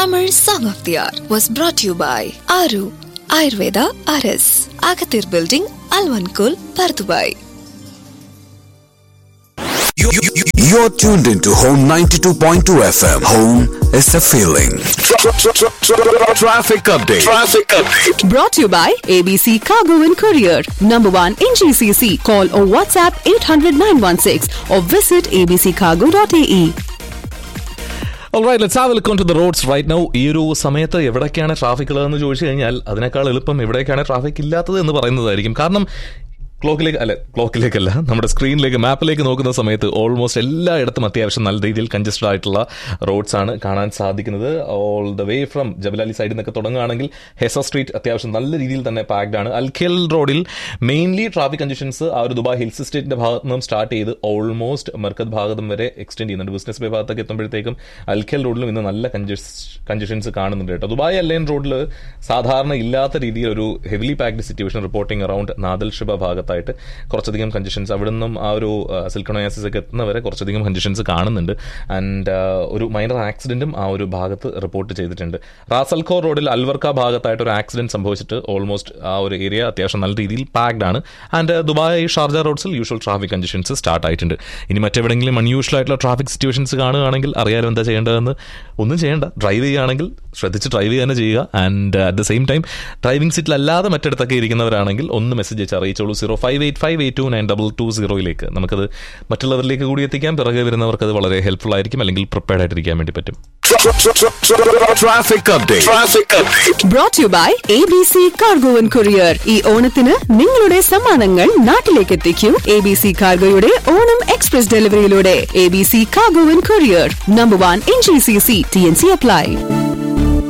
Tamil Song of the Hour was brought to you by Aru Ayurveda RS, Agathir Building, Alvankul, Pardubai. You- you- you- You're tuned into Home 92.2 FM. Home is a feeling. Tra- tra- tra- tra- Traffic update. Traffic update. Brought to you by ABC Cargo and Courier. Number one in GCC. Call or WhatsApp 800 916 or visit abccargo.ae. Alright, let's have a look onto the roads right now. ഈ ഒരു സമയത്ത് എവിടേക്കാണ് traffic ഉള്ളതെന്ന് ചോദിച്ചു കഴിഞ്ഞാൽ അതിനേക്കാൾ എളുപ്പം എവിടേക്കാണ് ട്രാഫിക് ഇല്ലാത്തത് എന്ന് പറയുന്നതായിരിക്കും കാരണം ക്ലോക്കിലേക്ക് അല്ല ക്ലോക്കിലേക്കല്ല നമ്മുടെ സ്ക്രീനിലേക്ക് മാപ്പിലേക്ക് നോക്കുന്ന സമയത്ത് ഓൾമോസ്റ്റ് എല്ലായിടത്തും അത്യാവശ്യം നല്ല രീതിയിൽ കൺജസ്റ്റഡ് ആയിട്ടുള്ള റോഡ്സ് ആണ് കാണാൻ സാധിക്കുന്നത് all the way from Jebel Ali സൈഡിൽ നിന്നൊക്കെ തുടങ്ങുകയാണെങ്കിൽ ഹെസ സ്ട്രീറ്റ് അത്യാവശ്യം നല്ല രീതിയിൽ തന്നെ പാക്ഡ് ആണ് അൽഖേൽ റോഡിൽ മെയിൻലി ട്രാഫിക് കൺജഷൻസ് ആ ഒരു ദുബായ് ഹിൽസ് എസ്റ്റേറ്റിന്റെ ഭാഗത്ത് നിന്നും സ്റ്റാർട്ട് ചെയ്ത് ഓൾമോസ്റ്റ് മർക്കത്ത് ഭാഗത്തും വരെ എക്സ്റ്റെൻഡ് ചെയ്യുന്നുണ്ട് ബിസിനസ് ബേ ഭാഗത്തൊക്കെ എത്തുമ്പോഴത്തേക്കും അൽഖേൽ റോഡിലും ഇന്ന് നല്ല കൺജഷൻസ് കാണുന്നുണ്ട് കേട്ടോ ദുബായ് അല്ലൈൻ റോഡിൽ സാധാരണ ഇല്ലാത്ത രീതിയിൽ ഒരു heavily packed situation reporting around Nad Al Sheba ഭാഗത്തായിട്ട് കുറച്ചധികം കൺജഷൻസ് അവിടെ നിന്നും ആ ഒരു സിൽക്കണോയാസിസ് ഒക്കെ എത്തുന്നവരെ കുറച്ചധികം കൺജഷൻസ് കാണുന്നുണ്ട് ആൻഡ് ഒരു മൈനർ ആക്സിഡന്റും ആ ഒരു ഭാഗത്ത് റിപ്പോർട്ട് ചെയ്തിട്ടുണ്ട് റാസൽഖോർ റോഡിൽ അൽവർക്ക ഭാഗത്തായിട്ട് ഒരു ആക്സിഡന്റ് സംഭവിച്ചിട്ട് ഓൾമോസ്റ്റ് ആ ഒരു ഏരിയ അത്യാവശ്യം നല്ല രീതിയിൽ പാക്ഡ് ആണ് ആൻഡ് ദുബായ് ഷാർജ റോഡ്സിൽ യൂഷ്വൽ ട്രാഫിക് കൺജഷൻസ് സ്റ്റാർട്ട് ആയിട്ടുണ്ട് ഇനി മറ്റെവിടെയെങ്കിലും അൺയൂഷ്വൽ ആയിട്ടുള്ള ട്രാഫിക് സിറ്റുവേഷൻസ് കാണുകയാണെങ്കിൽ അറിയാലോ എന്താ ചെയ്യേണ്ടതെന്ന് ഒന്നും ചെയ്യേണ്ട ഡ്രൈവ് ചെയ്യുകയാണെങ്കിൽ ശ്രദ്ധിച്ച് ഡ്രൈവ് ചെയ്യാൻ ചെയ്യുക and at the same time driving സീറ്റിലല്ലാതെ മറ്റിടത്തൊക്കെ ഇരിക്കുന്നവരാണെങ്കിൽ ഒന്ന് മെസ്സേജ് അയച്ച് അറിയിച്ചോളൂ zero five eight five eight two nine double two സീറോയിലേക്ക് നമുക്കത് മറ്റുള്ളവരിലേക്ക് കൂടി എത്തിക്കാം പിറകെ വരുന്നവർക്ക് അത് വളരെ ഹെൽപ്ഫുൾ ആയിരിക്കും അല്ലെങ്കിൽ പ്രിപ്പയർഡ് ആയിട്ടിരിക്കാൻ വേണ്ടി പറ്റും Tra- tra- tra- tra- Traffic update. Traffic update. Brought to you by ABC Cargo and Courier. ഈ ഓണത്തിന് നിങ്ങളുടെ സമ്മാനങ്ങൾ നാട്ടിലേക്ക് എത്തിക്കൂ എ ബി സി കാർഗോയുടെ ഓണം എക്സ്പ്രസ് ഡെലിവറിയിലൂടെ A B C cargo and courier number one in G C C T N C apply